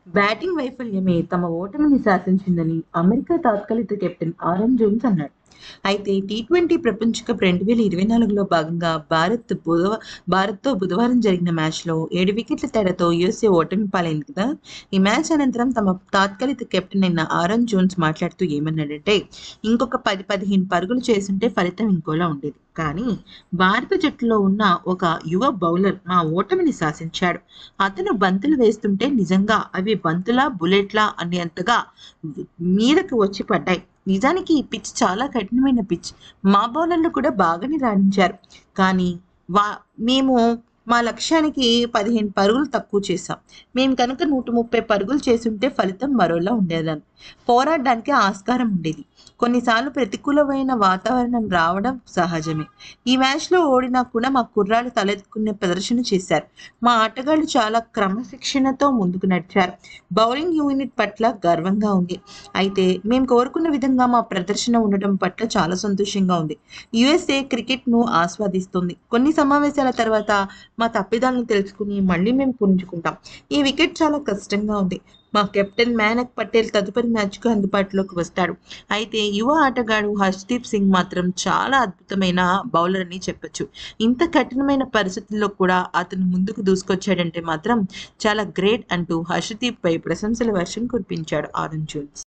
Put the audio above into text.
batting వైఫల్యమే తమ ఓటమిని శాసించిందని అమెరికా తాత్కాలిక కెప్టెన్ ఆరన్ జోన్స్ అన్నాడు అయితే టీ ట్వంటీ ప్రపంచ కప్ రెండు వేల ఇరవై నాలుగులో భాగంగా భారత్ బుధవ భారత్తో బుధవారం జరిగిన మ్యాచ్లో ఏడు వికెట్ల తేడాతో యుఎస్ఏ ఓటమి పాలైంది కదా ఈ మ్యాచ్ అనంతరం తమ తాత్కాలిక కెప్టెన్ అయిన ఆరన్ జోన్స్ మాట్లాడుతూ ఏమన్నాడంటే ఇంకొక పది పదిహేను పరుగులు చేసుంటే ఫలితం ఇంకోలా ఉండేది కానీ భారత జట్టులో ఉన్న ఒక యువ బౌలర్ మా ఓటమిని శాసించాడు అతను బంతులు వేస్తుంటే నిజంగా అవి బంతులా బుల్లెట్లా అనేంతగా మీదకు వచ్చి పడ్డాయి నిజానికి ఈ పిచ్ చాలా కఠినమైన పిచ్ మా బౌలర్లు కూడా బాగానే రాణించారు కానీ వా మేము మా లక్ష్యానికి పదిహేను పరుగులు తక్కువ చేసాం మేము కనుక నూట ముప్పై పరుగులు చేసుంటే ఫలితం మరోలా ఉండేదని పోరాడడానికి ఆస్కారం ఉండేది కొన్నిసార్లు ప్రతికూలమైన వాతావరణం రావడం సహజమే ఈ మ్యాచ్లో ఓడినా కూడా మా కుర్రాళ్ళు తలెత్తుకునే ప్రదర్శన చేశారు మా ఆటగాళ్ళు చాలా క్రమశిక్షణతో ముందుకు నడిచారు బౌలింగ్ యూనిట్ పట్ల గర్వంగా ఉంది అయితే మేము కోరుకున్న విధంగా మా ప్రదర్శన ఉండటం పట్ల చాలా సంతోషంగా ఉంది యుఎస్ఏ క్రికెట్ను ఆస్వాదిస్తుంది కొన్ని సమావేశాల తర్వాత మా తప్పిదాలను తెలుసుకుని మళ్ళీ మేము పుంజుకుంటాం ఈ వికెట్ చాలా కష్టంగా ఉంది మా కెప్టెన్ మేనక్ పటేల్ తదుపరి మ్యాచ్కు అందుబాటులోకి వస్తాడు అయితే యువ ఆటగాడు హర్షదీప్ సింగ్ మాత్రం చాలా అద్భుతమైన బౌలర్ అని చెప్పొచ్చు ఇంత కఠినమైన పరిస్థితుల్లో కూడా అతను ముందుకు దూసుకొచ్చాడంటే మాత్రం చాలా గ్రేట్ అంటూ హర్షదీప్ పై ప్రశంసల వర్షం కురిపించాడు ఆరుణ్ జోన్స్